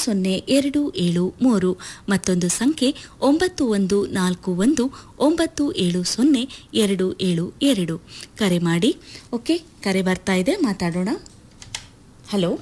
ಸೊನ್ನೆ ಎರಡು ಏಳು ಮೂರು ಮತ್ತೊಂದು ಸಂಖ್ಯೆ ಒಂಬತ್ತು ಒಂದು ನಾಲ್ಕು ಒಂದು ಒಂಬತ್ತು ಏಳು ಸೊನ್ನೆ ಎರಡು ಏಳು ಎರಡು ಕರೆ ಮಾಡಿ ಓಕೆ ಕರೆ ಬರ್ತಾ ಇದೆ ಮಾತಾಡೋಣ ಹಲೋ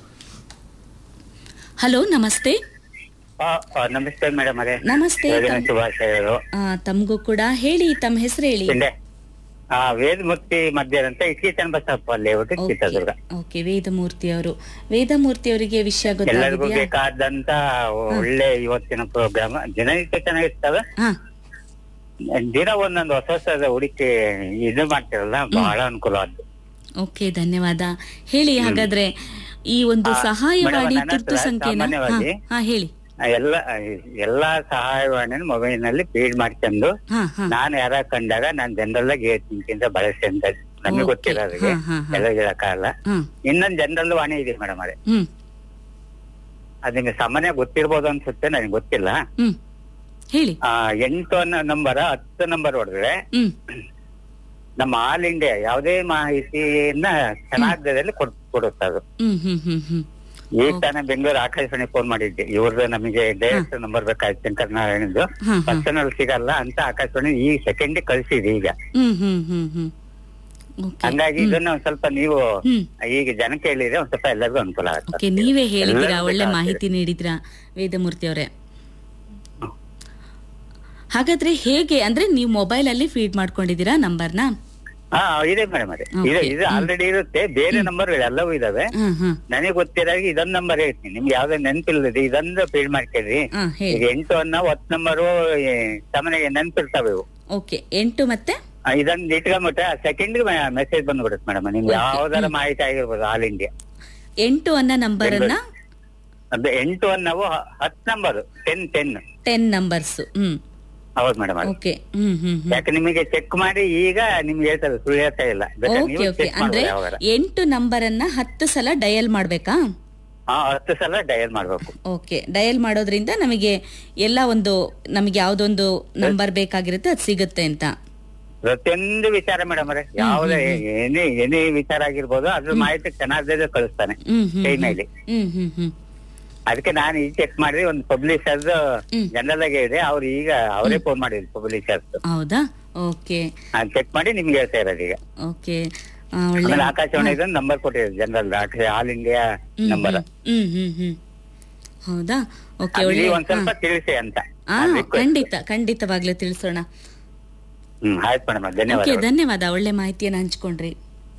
ಹಲೋ ನಮಸ್ತೆ ಆ, ಆ, ನಮಸ್ತೆ ಮೇಡಮ್ ಅವರೇ ನಮಸ್ತೆ ಬೆಳಗಿನ ತಮ್- ಶುಭಾಶಯಗಳು ಆ, ತಮಗೂ ಕೂಡ ಹೇಳಿ ತಮ್ಮ ಹೆಸರು ಹೇಳಿ ತಿಂಡೆ ಆ ವೇದಮೂರ್ತಿ ಮಧ್ಯ ಅಂತ ಇಟ್ಕೀಚನ್ Basappa layout okay Chitradurga okay Vedamurthy ಅವರು ವೇದಮೂರ್ತಿ ಅವರಿಗೆ ವಿಷಯ ಎಲ್ಲರಿಗೂ ಗೊತ್ತಾಗಿದೆಯಾ ಬೇಕಾದಂತ ಒಳ್ಳೆ ಇವತ್ತಿನ ಪ್ರೋಗ್ರಾಮ್ ದಿನನಿತ್ಯ ಚೆನ್ನಾಗಿರ್ತವೆ ಹಾ ದಿನ ಒಂದೊಂದು ಹೊಸ ಹೊಸದ ಹುಡುಕಿ ಇದು ಮಾಡ್ತಿರಲ್ಲ ಬಹಳ ಅನುಕೂಲ ಆದ್ದು ಓಕೆ ಧನ್ಯವಾದ ಹೇಳಿ ಹಾಗಾದ್ರೆ ಈ ಒಂದು ಆ, ಸಹಾಯವಾಣಿ ಮೇಡಮ್, ನನ್ನ ತುರ್ತು ಹತ್ರ ಸಂಖ್ಯೆನ ಹಾ, ಸಾಮಾನ್ಯವಾಗಿ ಹಾ ಹೇಳಿ ಆ, ಎಲ್ಲ ಎಲ್ಲಾ ಸಹಾಯವಾಣಿನ ಮೊಬೈಲ್ ನಲ್ಲಿ ಫೀಡ್ ಮಾಡ್ಕೊಂಡು ಹಾ ಹಾ ನಾನು ಯಾರ ಕಂಡಾಗ ನಾನ್ ಜನರಲ್ ಆಗಿ ಹೇಳ್ತೀನಿ ಬಳಸಿ ಅಂತ ನಮಗೆ Okay. ಗೊತ್ತಿರೋರಿಗೆ ಹಾ, ಹಾ, ಹಾ. ಎಲ್ಲ ಹೇಳಕ್ಕಾಗಲ್ಲ ಹಾ ಇನ್ನೊಂದ್ ಜನರಲ್ ವಾಣಿ ಇದೆ ಮೇಡಮ್ ಅವರೇ ಹ್ಮ್ ಅದ್ ನಿಮ್ಗೆ ಸಾಮಾನ್ಯ ಗೊತ್ತಿರ್ಬೋದು ಅನ್ಸುತ್ತೆ ನನಗೆ ಗೊತ್ತಿಲ್ಲ ಹ್ಮ್ ಹೇಳಿ ಆ ಎಂಟು ಅನ್ನೋ ನಂಬರ್ ಹತ್ತು ನಂಬರ್ ಹೊಡೆದ್ರೆ ಹ್ಮ್ ನಮ್ಮ ಆಲ್ ಇಂಡಿಯಾ ಯಾವುದೇ ಮಾಹಿತಿಯನ್ನ ಕನ್ನಡದಲ್ಲಿ ಕೊಡ್ ಕೊಡುತ್ತೆ ಅದು ಹ್ಮ್ ಹ್ಮ್ ಹ್ಮ್ ಹ್ಮ್ ಈಗ ತಾನೇ ಬೆಂಗಳೂರು ಆಕಾಶವಾಣಿ ಫೋನ್ ಮಾಡಿದ್ದೆ ಇವ್ರದ್ದು ನಮಗೆ ಡೈರೆಕ್ಟ್ ನಂಬರ್ ಬೇಕಾಯ್ತು ಶಂಕರ್ ನಾರಾಯಣದ್ದು ಹಾ ಹಾ ಪರ್ಸನಲ್ ಸಿಗಲ್ಲ ಅಂತ ಆಕಾಶವಾಣಿ ಈ ಸೆಕೆಂಡ್ ಕಳ್ಸಿದೆ ಈಗ ಹ್ಮ್ ಹ್ಮ್ ಹ್ಮ್ ಹ್ಮ್ ಓಕೆ ಹಂಗಾಗಿ ಇದನ್ನ ಒಂದ್ ಸ್ವಲ್ಪ ನೀವು ಹ್ಮ್ ಈಗ ಜನಕ್ಕೆ ಹೇಳಿದ್ರೆ ಒಂದ್ ಸ್ವಲ್ಪ ಎಲ್ಲರಿಗೂ ಅನುಕೂಲ ಆಗುತ್ತೆ ಓಕೆ ನೀವೇ ಹೇಳಿದ್ದೀರಾ ಎಲ್ಲರಿಗೂ ಒಳ್ಳೆ ಬೇಕಾಗ್ತದೆ. ಮಾಹಿತಿ ನೀಡಿದ್ರಾ ವೇದಮೂರ್ತಿ ಅವರೇ ಹಾಗಾದ್ರೆ ಹೇಗೆ ಅಂದ್ರೆ ನೀವು ಮೊಬೈಲ್ ಅಲ್ಲಿ ಫೀಡ್ ಮಾಡ್ಕೊಂಡಿದ್ದೀರಾ ನಂಬರ್ನ ಹಾ ಇದೆ ಮೇಡಮ್ ಅದೇ Okay. ಇದು ಇದು ಆಲ್ರೆಡಿ ಇರುತ್ತೆ ಬೇರೆ ನಂಬರ್ ಎಲ್ಲವೂ ಇದಾವೆ ಹಾ ಹಾ ನನಗೆ ಗೊತ್ತಿರಾಗ ಇದೊಂದ್ ನಂಬರ್ ಹೇಳ್ತೀನಿ ನಿಮ್ಗೆ ಯಾವ್ದೇ ನೆನಪಿಲ್ಲದೆ ಇದೊಂದು ಫೀಡ್ ಮಾಡ್ತೀರಿ ಹಾ ಈಗ ಹೇಳಿ ಎಂಟು ಅನ್ನೋ ಹತ್ತು ನಂಬರು ಸಾಮಾನ್ಯ ನೆನಪಿರ್ತಾವೆ ಇವು ಓಕೆ ಎಂಟು ಮತ್ತೆ ಆ, ಇದೊಂದು ಇಟ್ಕೊಂಡ್ಬಿಟ್ರೆ ಸೆಕೆಂಡ್ ಮೆಸೇಜ್ ಬಂದ್ಬಿಡುತ್ತೆ ಮೇಡಮ್ ನಿಮ್ಗೆ Okay. ಯಾವ್ದಾರ ಮಾಹಿತಿ ಆಗಿರ್ಬೋದು ಆಲ್ ಇಂಡಿಯಾ ಎಂಟು ಅನ್ನೋ ನಂಬರ್ ಅನ್ನ ಅದು ಎಂಟು ಅನ್ನೋವು ಹತ್ತು number ten ten ten numbers hmm ಹೌದು ಮೇಡಮ್ ಓಕೆ ಹ್ಮ್ ಹ್ಮ್ ಹ್ಮ್ ಯಾಕೆ ನಿಮಗೆ ಚೆಕ್ ಮಾಡಿ ಈಗ ನಿಮ್ಗೆ ಹೇಳ್ತಾರೆ ಸುಳ್ಳು ಹೇಳ್ತಾ ಇಲ್ಲ ಬೇಕಾದ್ರೆ ಓಕೆ ನೀವು ಓಕೆ ಚೆಕ್ ಅಂದ್ರೆ ಮಾಡ್ಬೋದು ಯಾವಾಗ ಎಂಟು ನಂಬರ್ ಅನ್ನ ಹತ್ತು ಸಲ ಡಯಲ್ ಮಾಡ್ಬೇಕಾ ಹಾ ಹತ್ತು ಸಲ ಡಯಲ್ ಮಾಡ್ಬೇಕು ಓಕೆ ಡಯಲ್ ಮಾಡೋದ್ರಿಂದ ನಮಗೆ ಎಲ್ಲ ಒಂದು ನಮಗೆ ಯಾವ್ದೊಂದು ನಂಬರ್ ಬೇಕಾಗಿರುತ್ತೆ ಅದು ಸಿಗುತ್ತೆ ಅಂತ ಪ್ರತಿಯೊಂದು ವಿಚಾರ ಮೇಡಮ್ ಅವರೇ ಯಾವುದೇ ಏನೇ ಏನೇ ವಿಚಾರ ಆಗಿರ್ಬೋದು ಅದ್ರ ಮಾಹಿತಿ ಚೆನ್ನಾಗಿ ಕಳಿಸ್ತಾನೆ ಹ್ಮ್ ಹ್ಮ್ ಕೈನಲ್ಲಿ ಹ್ಮ್ ಹ್ಮ್ ಹ್ಮ್ ಅದಕ್ಕೆ ನಾನು ಈಗ ಚೆಕ್ ಮಾಡಿ ಒಂದು ಪಬ್ಲಿಷರ್ ಹ್ಮ್. ಜನರಲ್ ಆಗಿ ಇದೆ ಅವ್ರು ಈಗ ಅವರೇ ಫೋನ್ ಮಾಡಿದ್ರು ಪಬ್ಲಿಷರ್ಸ್ ಹೌದಾ ಓಕೆ ಚೆಕ್ ಮಾಡಿ ನಿಮ್ಗೆ ಹೇಳ್ತಾ ಇರೋದು ಈಗ ಓಕೆ ಆ, ಒಳ್ಳೆ ಆಮೇಲೆ ಆಕಾಶವಾಣಿ ನಂಬರ್ ಕೊಟ್ಟಿದ್ರು general All India hmm, number hmm hmm hmm ಹೌದಾ ಓಕೆ ಒಳ್ಳೆ ಒಂದ್ ಸ್ವಲ್ಪ ತಿಳಿಸಿ ಅಂತ ಹಾ ನಾನ್ request. ಖಂಡಿತ ಖಂಡಿತವಾಗ್ಲೂ ತಿಳಿಸೋಣ ಹ್ಮ್ ಆಯ್ತು ಮೇಡಮ್ ಓಕೆ ಧನ್ಯವಾದ ಧನ್ಯವಾದ ಒಳ್ಳೆ ಮಾಹಿತಿಯನ್ನು ಹಂಚ್ಕೊಂಡ್ರಿ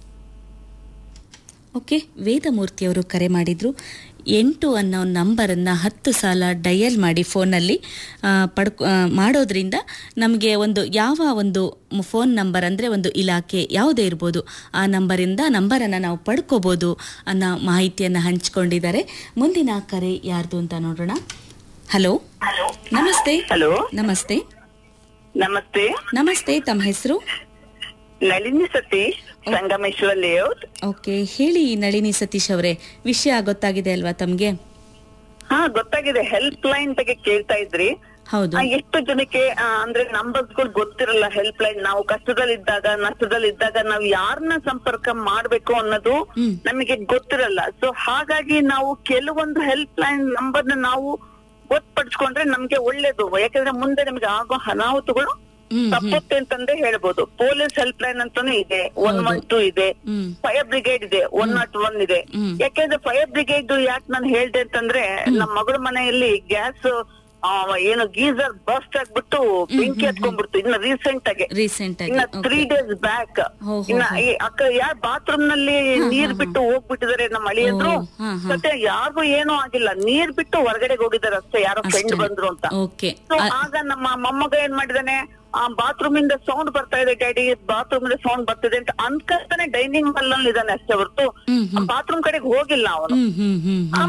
ಓಕೆ ವೇದಮೂರ್ತಿಯವರು ಕರೆ ಮಾಡಿದ್ರು ಎಂಟು ಅನ್ನೋ ನಂಬರನ್ನು ಹತ್ತು ಸಲ ಡಯಲ್ ಮಾಡಿ ಫೋನಲ್ಲಿ ಪಡ್ಕೊ ಆ, ಮಾಡೋದ್ರಿಂದ ನಮಗೆ ಒಂದು ಯಾವ ಒಂದು ಫೋನ್ ನಂಬರ್ ಅಂದರೆ ಒಂದು ಇಲಾಖೆ ಯಾವುದೇ ಇರ್ಬೋದು ಆ ನಂಬರಿಂದ ನಂಬರನ್ನು ನಾವು ಪಡ್ಕೋಬೋದು ಅನ್ನೋ ಮಾಹಿತಿಯನ್ನು ಹಂಚ್ಕೊಂಡಿದ್ದಾರೆ ಮುಂದಿನ ಕರೆ ಯಾರ್ದು ಅಂತ ನೋಡೋಣ ಹಲೋ ನಮಸ್ತೆ ಹಲೋ ನಮಸ್ತೆ ನಮಸ್ತೆ ನಮಸ್ತೆ ತಮ್ಮ ಹೆಸರು ನಳಿನಿ ಸತೀಶ್ ಸಂಗಮೇಶ್ವರ ಲೇಔಟ್ ಓಕೆ ಹೇಳಿ ನಳಿನಿ ಸತೀಶ್ ಅವರೇ ವಿಷಯ ಗೊತ್ತಾಗಿದೆ ಅಲ್ವಾ ತಮ್ಗೆ ಹಾ ಗೊತ್ತಾಗಿದೆ ಹೆಲ್ಪ್ ಲೈನ್ ಬಗ್ಗೆ ಕೇಳ್ತಾ ಇದ್ರಿ ಹೌದು ಆ, ಎಷ್ಟು ಜನಕ್ಕೆ ಆ, ಅಂದ್ರೆ ನಂಬರ್ಸ್ ಗಳು ಗೊತ್ತಿರಲ್ಲ ಹೆಲ್ಪ್ ಲೈನ್ ನಾವು ಕಷ್ಟದಲ್ಲಿದ್ದಾಗ ನಷ್ಟದಲ್ಲಿದ್ದಾಗ ನಾವು ಯಾರನ್ನ ಸಂಪರ್ಕ ಮಾಡ್ಬೇಕು ಅನ್ನೋದು ಹ್ಮ್. ನಮಗೆ ಗೊತ್ತಿರಲ್ಲ ಸೊ ಹಾಗಾಗಿ ನಾವು ಕೆಲವೊಂದು ಹೆಲ್ಪ್ ಲೈನ್ ನಂಬರ್ ನ ನಾವು ಗೊತ್ತಪಡಿಸ್ಕೊಂಡ್ರೆ ನಮ್ಗೆ ಒಳ್ಳೇದು ಯಾಕಂದ್ರೆ ಮುಂದೆ ನಮ್ಗೆ ಆಗೋ ಅನಾಹುತಗಳು ಹ್ಮ್ ಹ್ಮ್ ತಪ್ಪುತ್ತೆ ಅಂತಂದೇ ಹೇಳ್ಬೋದು ಪೊಲೀಸ್ ಹೆಲ್ಪ್ ಲೈನ್ ಅಂತಾನು ಇದೆ ಒನ್ ಒನ್ ಟೂ ಇದೆ ಹ್ಮ್ ಫೈರ್ ಬ್ರಿಗೇಡ್ ಇದೆ ಒನ್ ನಾಟ್ ಒನ್ ಇದೆ ಹ್ಮ್. ಯಾಕೆಂದ್ರೆ ಫೈರ್ ಬ್ರಿಗೇಡ್ ಯಾಕೆ ನಾನು ಹೇಳ್ದೆ ಅಂತಂದ್ರೆ ನಮ್ಮ ಮಗಳ ಮನೆಯಲ್ಲಿ ಗ್ಯಾಸ್ ಏನು ಗೀಸರ್ ಬಸ್ಟ್ ಆಗ್ಬಿಟ್ಟು ಬೆಂಕಿ ಹತ್ಕೊಂಡ್ಬಿಡ್ತು ಇನ್ನ ರೀಸೆಂಟ್ ಆಗಿ ರೀಸೆಂಟ್ ಆಗಿ ಇನ್ನ ಓಕೆ ತ್ರೀ ಡೇಸ್ ಬ್ಯಾಕ್ ಹೋ, ಹೋ, ಇನ್ನ ಹೋ. ಈ ಅಕ್ಕ ಯಾರ್ ಬಾತ್ರೂಮ್ ನಲ್ಲಿ ನೀರ್ ಬಿಟ್ಟು ಹೋಗ್ಬಿಟ್ಟಿದಾರೆ ನಮ್ಮ ಅಳಿಯಂದ್ರು ಓ, ಹಾ, ಹಾ. ಮತ್ತೆ ಯಾರಿಗೂ ಏನೂ ಆಗಿಲ್ಲ ನೀರ್ ಬಿಟ್ಟು ಹೊರಗಡೆ ಹೋಗಿದ್ದಾರೆ ಅಷ್ಟೇ ಯಾರೋ ಫ್ರೆಂಡ್ ಅಷ್ಟೇ. ಬಂದ್ರು ಅಂತ ಓಕೆ ಸೊ ಆಗ ನಮ್ಮ ಮೊಮ್ಮಗ ಏನ್ ಮಾಡಿದಾನೆ ಆ ಬಾತ್ರೂಮ್ ಇಂದ ಸೌಂಡ್ ಬರ್ತಾ ಇದೆ ಡ್ಯಾಡಿ ಬಾತ್ರೂಮ್ ಇಂದ ಸೌಂಡ್ ಬರ್ತಿದೆ ಅಂತ ಅನ್ಕಂತಾನೆ ಡೈನಿಂಗ್ ಹಾಲ್ ನಲ್ಲಿ ಇದಾನೆ ಅಷ್ಟೇ ಹೊರತು ಹ್ಮ್ ಹ್ಮ್ ಬಾತ್ರೂಮ್ ಕಡೆಗೆ ಹೋಗಿಲ್ಲ ಅವನು ಹ್ಮ್ ಹ್ಮ್ ಹ್ಮ್ ಹ್ಮ್